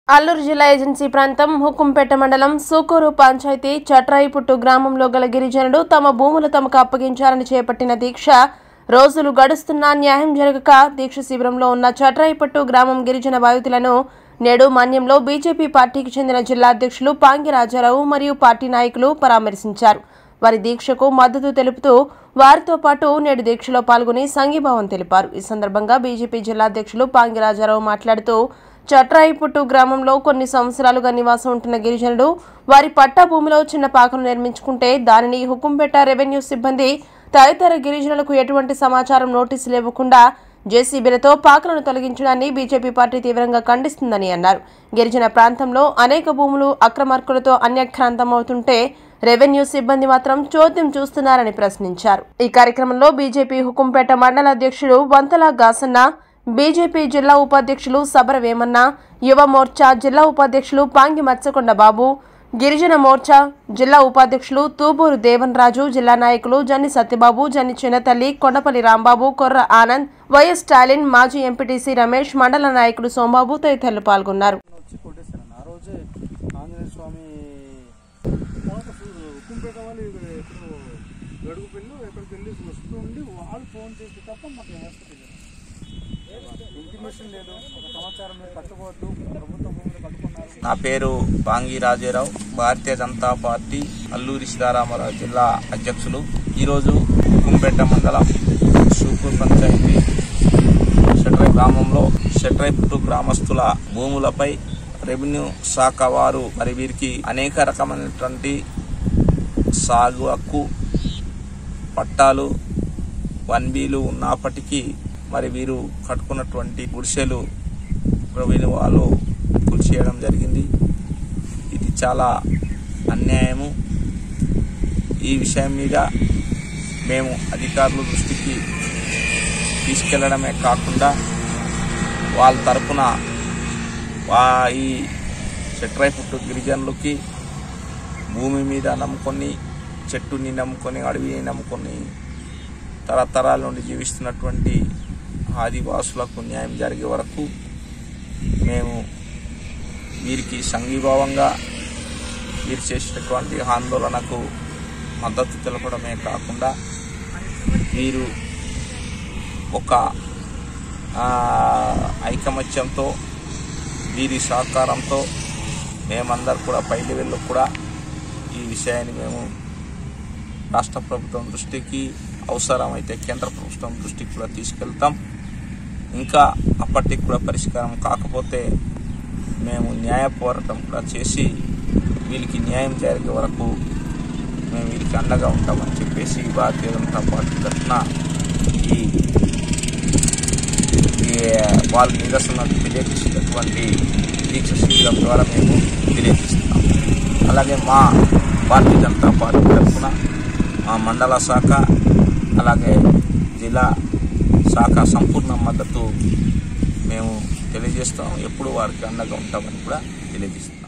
అల్లూరు జిల్లా ఏజెన్సీ ప్రాంతం హుకుంపేట మండలం సూకూరు పంచాయతీ చట్రాయిపుట్టు గ్రామంలో గల గిరిజనులు తమ భూములు తమకు అప్పగించాలని చేపట్టిన దీక్ష రోజులు గడుస్తున్నా న్యాయం జరగక దీక్ష శిబిరంలో ఉన్న చట్రాయిపుట్టు గ్రామం గిరిజన బాధితులను నేడు మన్యంలో బీజేపీ పార్టీకి చెందిన జిల్లా అధ్యక్షులు పాంగి రాజారావు మరియు పార్టీ నాయకులు పరామర్శించారు వారి దీక్షకు మద్దతు తెలుపుతూ వారితో పాటు నేడు దీక్షలో పాల్గొని సంఘీభావం తెలిపారు ఈ సందర్భంగా బీజేపీ జిల్లా అధ్యక్షులు పాంగి రాజారావు మాట్లాడుతూ చట్రాయిపుట్టు గ్రామంలో కొన్ని సంవత్సరాలుగా నివాసం ఉంటున్న గిరిజనులు వారి పట్టా భూమిలో చిన్న పాకను నిర్మించుకుంటే దానిని హుకుంపేట రెవెన్యూ సిబ్బంది తదితర గిరిజనులకు ఎటువంటి సమాచారం నోటీసులు ఇవ్వకుండా జేసీబీలతో పాకలను తొలగించడాన్ని బీజేపీ పార్టీ తీవ్రంగా ఖండిస్తుందని అన్నారు గిరిజన ప్రాంతంలో అనేక భూములు అక్రమార్కులతో అన్యక్రాంతమవుతుంటే రెవెన్యూ సిబ్బంది మాత్రం చోద్యం చూస్తున్నారని ప్రశ్నించారు ఈ కార్యక్రమంలో బీజేపీ హుకుంపేట మండల అధ్యక్షుడు వంతల గాసన్న బీజేపీ జిల్లా ఉపాధ్యక్షులు సబర వేమన్న యువ మోర్చా జిల్లా ఉపాధ్యక్షులు పాంగి మత్స్యకొండ బాబు గిరిజన మోర్చా జిల్లా ఉపాధ్యక్షులు తూబూరు దేవన్ రాజు జిల్లా నాయకులు జన్ని సత్యబాబు జన్ని చిన్నతల్లి కొండపల్లి రాంబాబు కొర్ర ఆనంద్ వైఎస్ స్టాలిన్ మాజీ ఎంపీటీసీ రమేష్ మండల నాయకుడు సోంబాబు తదితరులు పాల్గొన్నారు వచ్చి కొట్టేశాను ఆ రోజే ఆంజనేయ స్వామి తర్వాత ఉక్కుంపేట వాళ్ళు ఇక్కడ ఎప్పుడు గడుగు పెళ్ళి ఎక్కడికి వెళ్ళి వస్తూ ఉండి వాళ్ళు ఫోన్ చేస్తే తప్ప మాకు వ్యవస్థ తెలియదు ఇంటిమేషన్ లేదు ఒక సమాచారం లేదు కట్టుకోవద్దు ప్రభుత్వ భూములు కట్టుకున్నారు నా పేరు పాంగి రాజారావు భారతీయ జనతా పార్టీ అల్లూరి సీతారామరావు జిల్లా అధ్యక్షులు ఈరోజు కుంపేట మండలం సూపూర్ పంచాయతీ షట్రై గ్రామంలో షట్రైపుట్టు గ్రామస్తుల భూములపై రెవెన్యూ శాఖ వారు మరి వీరికి అనేక రకమైనటువంటి సాగు హక్కు పట్టాలు వన్ బీలు ఉన్నప్పటికీ మరి వీరు కట్టుకున్నటువంటి గుడిసెలు రెవెన్యూ వాళ్ళు కూల్చేయడం జరిగింది ఇది చాలా అన్యాయము ఈ విషయం మీద మేము అధికారుల దృష్టికి తీసుకెళ్లడమే కాకుండా వాళ్ళ తరపున వా ఈ చెట్రైపుట్టు గిరిజనులకి భూమి మీద నమ్ముకొని చెట్టుని నమ్ముకొని అడవిని నమ్ముకొని తరతరాల నుండి జీవిస్తున్నటువంటి ఆదివాసులకు న్యాయం జరిగే వరకు మేము వీరికి సంఘీభావంగా వీరు చేసినటువంటి ఆందోళనకు మద్దతు తెలపడమే కాకుండా వీరు ఒక ఆ, ఐకమత్యంతో వీరి సహకారంతో మేమందరు కూడా పై లెవెల్లో కూడా ఈ విషయాన్ని మేము రాష్ట్ర ప్రభుత్వం దృష్టికి అవసరమైతే కేంద్ర ప్రభుత్వం దృష్టికి కూడా తీసుకెళ్తాం ఇంకా అప్పటికి కూడా పరిష్కారం కాకపోతే మేము న్యాయ పోరాటం కూడా చేసి వీళ్ళకి న్యాయం జరిగే వరకు మేము వీరికి అండగా ఉంటామని చెప్పేసి భారతీయ జనతా పార్టీ తరఫున ఈ ఈ వాళ్ళ నిరసన తెలియజేసినటువంటి దీక్ష శిబిరం ద్వారా మేము తెలియజేస్తున్నాం అలాగే మా భారతీయ జనతా పార్టీ తరఫున మా మండల శాఖ అలాగే జిల్లా శాఖ సంపూర్ణ మద్దతు మేము తెలియజేస్తాం ఎప్పుడు వారికి అండగా ఉంటామని కూడా తెలియజేస్తాం